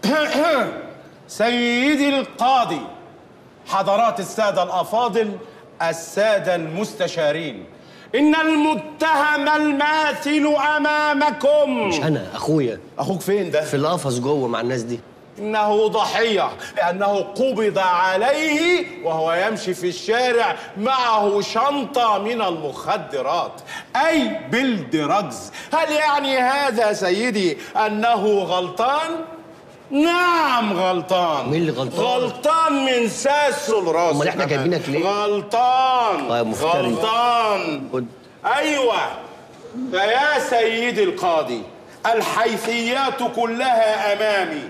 سيدي القاضي حضرات السادة الأفاضل السادة المستشارين إن المتهم الماثل أمامكم مش انا اخويا أخوك فين ده؟ في القفص جوه مع الناس دي إنه ضحية لأنه قبض عليه وهو يمشي في الشارع معه شنطة من المخدرات أي بالدرجز هل يعني هذا سيدي أنه غلطان؟ نعم غلطان مين اللي غلطان؟ غلطان من ساسه لراسه أمال إحنا كمان. جايبينك ليه؟ غلطان طيب مفتري. غلطان خد. أيوة فيا سيدي القاضي الحيثيات كلها أمامي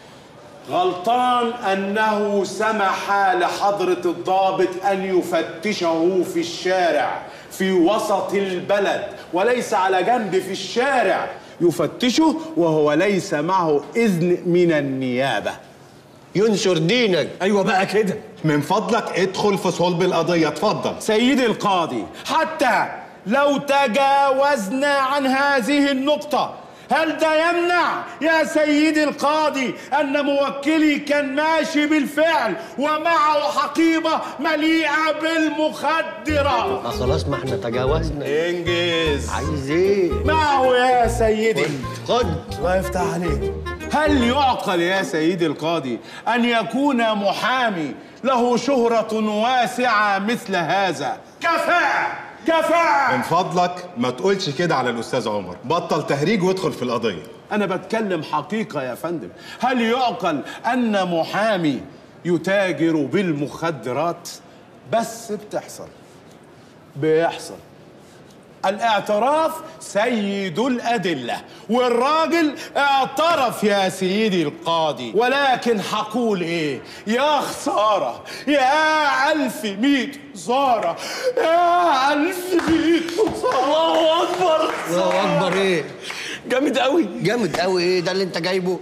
غلطان أنه سمح لحضرة الضابط أن يفتشه في الشارع في وسط البلد وليس على جنب في الشارع يفتشه وهو ليس معه إذن من النيابة ينشر دينك ايوه بقى كده من فضلك ادخل في صلب القضية اتفضل سيدي القاضي حتى لو تجاوزنا عن هذه النقطة هل ده يمنع يا سيدي القاضي أن موكلي كان ماشي بالفعل ومعه حقيبة مليئة بالمخدرات آه خلاص ما احنا تجاوزنا انجز عايز ايه معه يا سيدي خد الله يفتح عليك هل يعقل يا سيدي القاضي أن يكون محامي له شهرة واسعة مثل هذا كفاءة كفاءة من فضلك ما تقولش كده على الأستاذ عمر بطل تهريج وادخل في القضية أنا بتكلم حقيقة يا فندم هل يعقل أن محامي يتاجر بالمخدرات بس بتحصل بيحصل الاعتراف سيد الأدلة والراجل اعترف يا سيدي القاضي ولكن حقول ايه يا خسارة يا ألف ميت خسارة يا ألف ميت خسارة الله اكبر الله اكبر ايه جامد قوي جامد قوي ايه ده اللي انت جايبه